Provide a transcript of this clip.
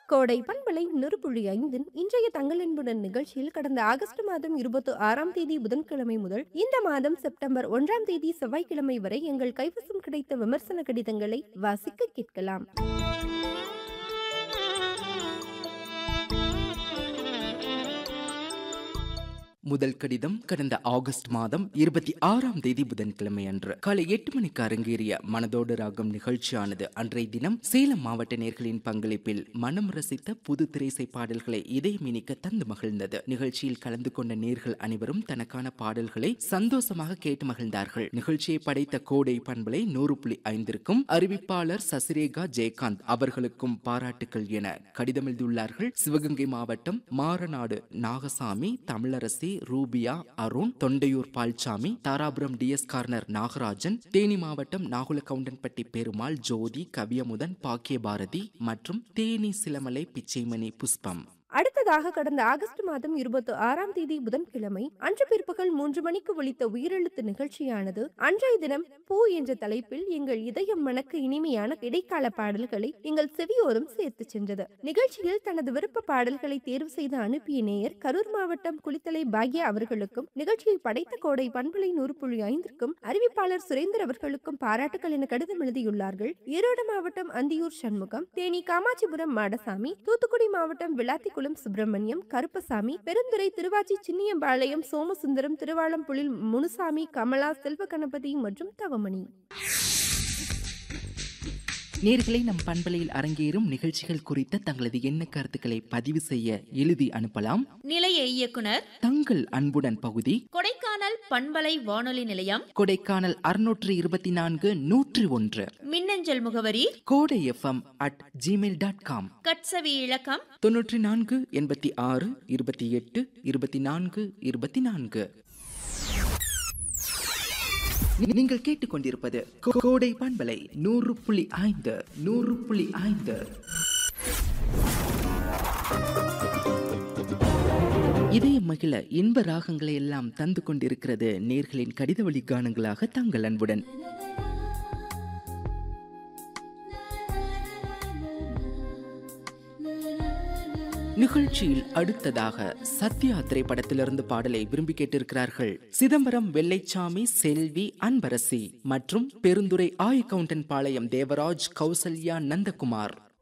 கோடை பண்பலை நெருப்புள்ளி ஐந்தின் இன்றைய தங்கள் அன்புடன் நிகழ்ச்சியில் கடந்த ஆகஸ்ட் மாதம் இருபத்தி ஆறாம் தேதி புதன்கிழமை முதல் இந்த மாதம் செப்டம்பர் ஒன்றாம் தேதி செவ்வாய்க்கிழமை வரை எங்கள் கைவசம் கிடைத்த விமர்சன கடிதங்களை வாசிக்க கேட்கலாம் முதல் கடிதம் கடந்த ஆகஸ்ட் மாதம் இருபத்தி ஆறாம் தேதி புதன்கிழமை அன்று காலை எட்டு மணிக்கு அரங்கேறிய மனதோடு ராகம் நிகழ்ச்சியானது அன்றைய தினம் சேலம் மாவட்ட நேர்களின் பங்களிப்பில் மனம் ரசித்த புது திரைசை பாடல்களை இதயமினிக்க தந்து மகிழ்ந்தது நிகழ்ச்சியில் கலந்து கொண்ட நேர்கள் அனைவரும் தனக்கான பாடல்களை சந்தோஷமாக கேட்டு மகிழ்ந்தார்கள் நிகழ்ச்சியை படைத்த கோடை பண்பலை நூறு புள்ளி ஐந்திற்கும் அறிவிப்பாளர் சசிரேகா ஜெயகாந்த் அவர்களுக்கும் பாராட்டுக்கள் என கடிதம் எழுதியுள்ளார்கள் சிவகங்கை மாவட்டம் மாரநாடு நாகசாமி தமிழரசி ரூபியா அருண் தொண்டையூர் பால்சாமி தாராபுரம் டிஎஸ் கார்னர் நாகராஜன் தேனி மாவட்டம் நாகுல கவுண்டன்பட்டி பெருமாள் ஜோதி கவியமுதன் பாக்கியபாரதி மற்றும் தேனி சிலமலை பிச்சைமணி புஷ்பம் அடுத்ததாக கடந்த ஆகஸ்ட் மாதம் இருபத்தி ஆறாம் தேதி புதன்கிழமை அன்று பிற்பகல் மூன்று மணிக்கு ஒலித்த உயிரெழுத்து நிகழ்ச்சியானது அன்றைய தினம் பூ என்ற தலைப்பில் எங்கள் இதயம் மணக்க இனிமையான இடைக்கால பாடல்களை எங்கள் செவியோரம் சேர்த்து சென்றது நிகழ்ச்சியில் தனது விருப்ப பாடல்களை தேர்வு செய்து அனுப்பிய நேயர் கரூர் மாவட்டம் குளித்தலை பாக்யா அவர்களுக்கும் நிகழ்ச்சியை படைத்த கோடை பண்பலை நூறு புள்ளி ஐந்திற்கும் அறிவிப்பாளர் சுரேந்தர் அவர்களுக்கும் பாராட்டுகள் என கடிதம் எழுதியுள்ளார்கள் ஈரோடு மாவட்டம் அந்தியூர் சண்முகம் தேனி காமாட்சிபுரம் மாடசாமி தூத்துக்குடி மாவட்டம் விளாத்திக்குளம் சுப்பிரமணியம் கருப்பசாமி பெருந்துறை திருவாச்சி சின்னியம்பாளையம் சோமசுந்தரம் திருவாளம்புலில் முனுசாமி கமலா செல்வ கணபதி மற்றும் தவமணி நேர்களை நம் பண்பலையில் அரங்கேறும் நிகழ்ச்சிகள் குறித்த தங்களது எண்ண கருத்துக்களை பதிவு செய்ய எழுதி அனுப்பலாம் நிலைய இயக்குனர் தங்கள் அன்புடன் பகுதி கொடைக்கானல் பண்பலை வானொலி நிலையம் கொடைக்கானல் அறுநூற்று இருபத்தி நான்கு நூற்றி ஒன்று மின்னஞ்சல் முகவரி Kodai FM at Gmail dot com கட்சவி இலக்கம் தொன்னூற்றி நான்கு எண்பத்தி ஆறு இருபத்தி எட்டு இருபத்தி நான்கு இருபத்தி நான்கு நீ- நீங்கள் கேட்டுக்கொண்டிருப்பது கோ- கோடை பண்பலை நூறு புள்ளி ஐந்து நூறு புள்ளி ஐந்து இதய மகிழ இன்ப ராகங்களை எல்லாம் தந்து கொண்டிருக்கிறது நேர்களின் கடித வழி கானங்களாக தங்கள் அன்புடன் நிகழ்ச்சியில் அடுத்ததாக சத்யா திரைப்படத்திலிருந்து பாடலை விரும்பி கேட்டிருக்கிறார்கள் சிதம்பரம் வெள்ளைச்சாமி செல்வி அன்பரசி மற்றும் பெருந்துறை ஆய் கவுண்டன் பாளையம் தேவராஜ் கௌசல்யா நந்தகுமார்